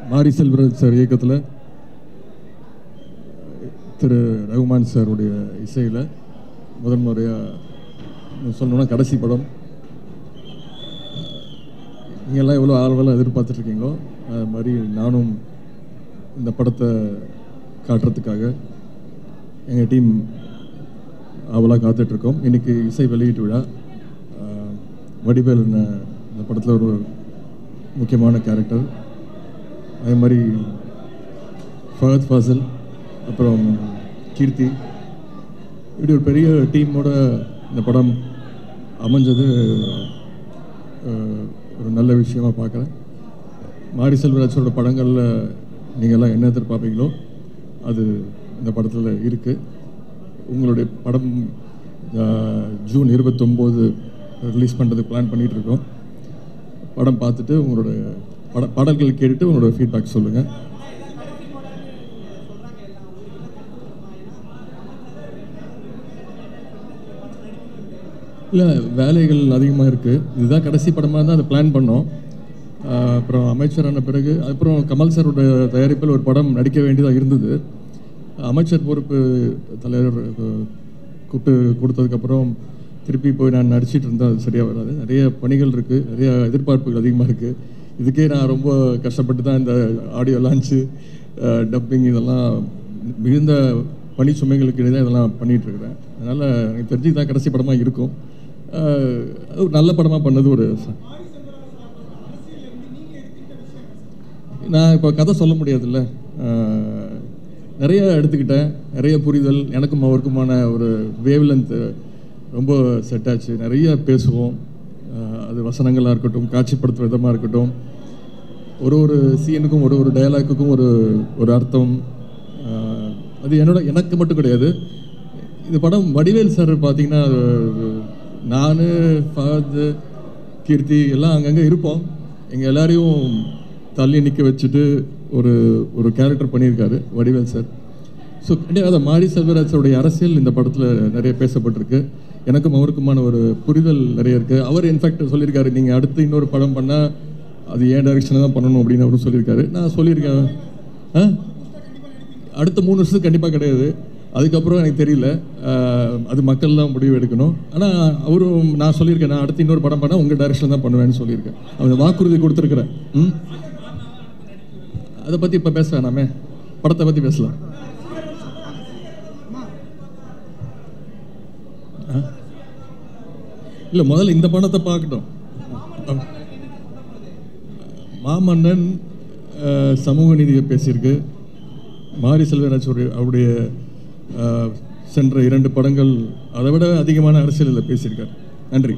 மாரி செல்வராஜ் சார் இயக்கத்தில் திரு ரகுமான் சாருடைய இசையில் முதன் முறையாக சொல்லணும்னா கடைசி படம் நீங்கள்லாம் எவ்வளோ ஆர்வலாக எதிர்பார்த்துட்ருக்கீங்களோ அது மாதிரி நானும் இந்த படத்தை காட்டுறதுக்காக எங்கள் டீம் ஆவலாக காத்துட்ருக்கோம் இன்றைக்கி இசை வெளியீட்டு விழா ஆஹ், வடிவேல் என்ன இந்த படத்தில் ஒரு முக்கியமான கேரக்டர் அதே மாதிரி ஃபஹத் ஃபாசில் அப்புறம் கீர்த்தி இப்படி ஒரு பெரிய டீமோட இந்த படம் அமைஞ்சது அஹ், ஒரு நல்ல விஷயமா பார்க்குறேன் மாரி செல்வராஜோட படங்களில் நீங்கள்லாம் என்ன எதிர்பார்ப்பீங்களோ அது இந்த படத்தில் இருக்குது உங்களுடைய படம் அஹ், ஜூன் இருபத்தொம்போது ரிலீஸ் பண்ணுறதுக்கு பிளான் பண்ணிகிட்டு இருக்கோம் படம் பார்த்துட்டு உங்களோட பட பாடல்கள் கேட்டுட்டு உங்களோட ஃபீட்பேக் சொல்லுங்கள் இல்லை வேலைகள் அதிகமாக இருக்குது இதுதான் கடைசி படமாக தான் அதை பிளான் பண்ணோம் ஆஹ் அப்புறம் அமைச்சரான பிறகு அப்புறம் கமல் சாரோட தயாரிப்பில் ஒரு படம் நடிக்க வேண்டியதாக இருந்தது அமைச்சர் பொறுப்பு தலைவர் அஹ், கூப்பிட்டு கொடுத்ததுக்கப்புறம் திருப்பி போய் நான் நடிச்சிட்டு இருந்தால் அது சரியாக வராது நிறைய பணிகள் இருக்குது நிறைய எதிர்பார்ப்புகள் அதிகமாக இருக்குது இதுக்கே நான் ரொம்ப கஷ்டப்பட்டு தான் இந்த ஆடியோ லான்ச்சு டப்பிங் இதெல்லாம் மிகுந்த பணி சுமைகளுக்கு இடையே இதெல்லாம் பண்ணிட்டு இருக்கிறேன் அதனால் எனக்கு தெரிஞ்சு தான் கடைசி படமாக இருக்கும் ஆஹ் அது ஒரு நல்ல படமாக பண்ணது ஒரு ச- நான் இப்போ கதை சொல்ல முடியாதுல்ல ஆஹ் நிறைய எடுத்துக்கிட்டேன் நிறைய புரிதல் எனக்கும் அவருக்குமான ஒரு வேவ் ரொம்ப செட் ஆச்சு நிறைய பேசுவோம் ஆஹ் அது வசனங்களாக இருக்கட்டும் காட்சிப்படுத்துற விதமாக இருக்கட்டும் ஒரு ஒரு சீனுக்கும் ஒரு ஒரு டயலாக்குக்கும் ஒரு ஒரு அர்த்தம் ஆஹ் அது என்னோட எனக்கு மட்டும் கிடையாது இந்த படம் வடிவேல் சார் பார்த்தீங்கன்னா நான் ஃபஹத் கீர்த்தி எல்லாம் அங்கங்கே இருப்போம் எங்கள் எல்லாரையும் தள்ளி நிற்க வச்சுட்டு ஒரு ஒரு கேரக்டர் பண்ணியிருக்காரு வடிவேல் சார் ஸோ அதை மாரி செல்வராஜோடைய அரசியல் இந்த படத்தில் நிறைய பேசப்பட்டிருக்கு எனக்கும் அவருக்குமான ஒரு புரிதல் நிறைய இருக்குது அவர் இன்ஃபேக்ட் சொல்லியிருக்காரு நீங்கள் அடுத்து இன்னொரு படம் பண்ணால் அது ஏன் டைரக்ஷனில் தான் பண்ணணும் அப்படின்னு அவரும் சொல்லியிருக்காரு நான் சொல்லியிருக்கேன் ஆ அடுத்த மூணு வருஷத்துக்கு கண்டிப்பாக கிடையாது அதுக்கப்புறம் எனக்கு தெரியல ஆஹ் அது மக்கள் தான் முடிவு எடுக்கணும் ஆனால் அவரும் நான் சொல்லியிருக்கேன் நான் அடுத்து இன்னொரு படம் பண்ணால் உங்கள் டைரக்ஷன் தான் பண்ணுவேன்னு சொல்லியிருக்கேன் அவன் வாக்குறுதி கொடுத்துருக்குறேன் ம் அதை பற்றி இப்போ பேச வேணாமே படத்தை பற்றி பேசலாம் இல்லை முதல்ல இந்த படத்தை பார்க்கட்டும் மாமன்னன் அஹ், சமூக நீதியை பேசியிருக்கு மாரி செல்வராஜ் ஒரு அவருடைய அஹ், சென்ற இரண்டு படங்கள் அதை விட அதிகமான அரசியலில் பேசியிருக்கார் நன்றி